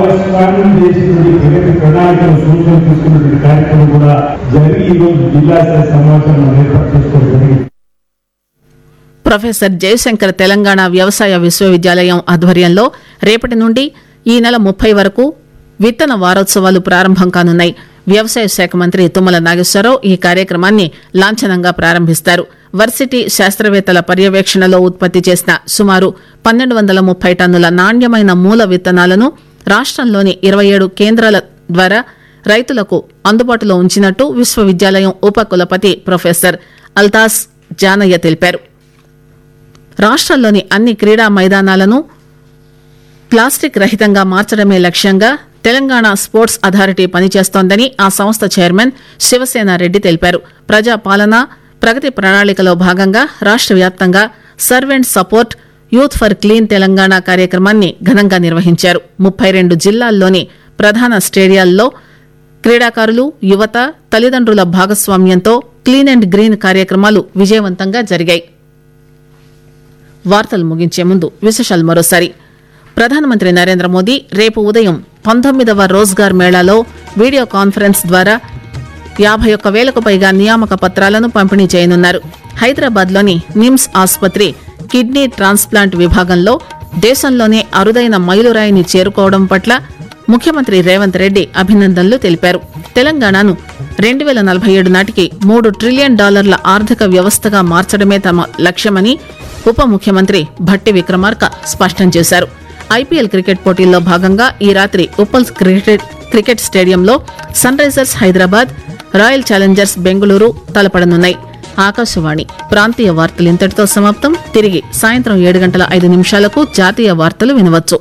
ఆవిష్కరణ చేసినటువంటి ప్రగతి ప్రణాళికలు సూచనలు తీసుకున్నటువంటి కార్యక్రమం కూడా జరిగి ఈ రోజు జిల్లా స్థాయి సమాచారం ఏర్పాటు చేసుకోవడం జరిగింది ప్రొఫెసర్ జయశంకర్ తెలంగాణ వ్యవసాయ విశ్వవిద్యాలయం ఆధ్వర్యంలో రేపటి నుండి ఈ నెల ముప్పై వరకు విత్తన వారోత్సవాలు ప్రారంభం కానున్నాయి వ్యవసాయ శాఖ మంత్రి తుమ్మల నాగేశ్వరరావు ఈ కార్యక్రమాన్ని లాంఛనంగా ప్రారంభిస్తారు వర్సిటీ శాస్త్రవేత్తల పర్యవేక్షణలో ఉత్పత్తి చేసిన సుమారు పన్నెండు వందల ముప్పై టన్నుల నాణ్యమైన మూల విత్తనాలను రాష్టంలోని ఇరవై ఏడు కేంద్రాల ద్వారా రైతులకు అందుబాటులో ఉంచినట్టు విశ్వవిద్యాలయం ఉప కులపతి ప్రొఫెసర్ అల్తాస్ జానయ్య తెలిపారు రాష్ట్రంలోని అన్ని క్రీడా మైదానాలను ప్లాస్టిక్ రహితంగా మార్చడమే లక్ష్యంగా తెలంగాణ స్పోర్ట్స్ అథారిటీ పనిచేస్తోందని ఆ సంస్థ చైర్మన్ శివసేన రెడ్డి తెలిపారు ప్రజా పాలన ప్రగతి ప్రణాళికలో భాగంగా రాష్ట్ర వ్యాప్తంగా servant support youth for clean Telangana కార్యక్రమాన్ని ఘనంగా నిర్వహించారు ముప్పై రెండు జిల్లాల్లోని ప్రధాన స్టేడియాల్లో క్రీడాకారులు యువత తల్లిదండ్రుల భాగస్వామ్యంతో క్లీన్ అండ్ గ్రీన్ కార్యక్రమాలు విజయవంతంగా జరిగాయి వార్తలు ముగించే ముందు విశేషాలు మరోసారి ప్రధానమంత్రి నరేంద్ర మోదీ రేపు ఉదయం పంతొమ్మిదవ రోజ్గార్ మేళాలో వీడియో కాన్ఫరెన్స్ ద్వారా యాభై ఒక్క వేలకు పైగా నియామక పత్రాలను పంపిణీ చేయనున్నారు హైదరాబాద్లోని నిమ్స్ ఆసుపత్రి కిడ్నీ ట్రాన్స్ప్లాంట్ విభాగంలో దేశంలోనే అరుదైన మైలురాయిని చేరుకోవడం పట్ల ముఖ్యమంత్రి రేవంత్ రెడ్డి అభినందనలు తెలిపారు తెలంగాణను రెండు వేల నలభై ఏడు నాటికి మూడు ట్రిలియన్ డాలర్ల ఆర్థిక వ్యవస్థగా మార్చడమే తమ లక్ష్యమని ఉప ముఖ్యమంత్రి భట్టి విక్రమార్క స్పష్టం చేశారు ఐపీఎల్ క్రికెట్ పోటీల్లో భాగంగా ఈ రాత్రి ఉప్పల్ క్రికెట్ క్రికెట్ స్టేడియంలో sunrisers Hyderabad royal challengers Bengaluru తలపడనున్నాయి ఆకాశవాణి ప్రాంతీయ వార్తలు ఇంతటితో సమాప్తం తిరిగి సాయంత్రం ఏడు గంటల ఐదు నిమిషాలకు జాతీయ వార్తలు వినవచ్చు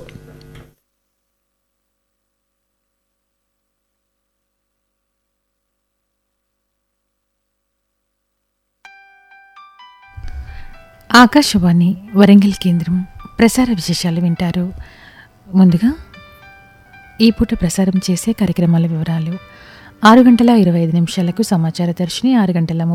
ఆకాశవాణి వరంగల్ కేంద్రం ప్రసార విశేషాలు వింటారు ముందుగా ఈ పూట ప్రసారం చేసే కార్యక్రమాల వివరాలు ఆరు గంటల ఇరవై ఐదు నిమిషాలకు సమాచార దర్శిని ఆరు గంటల ముప్పై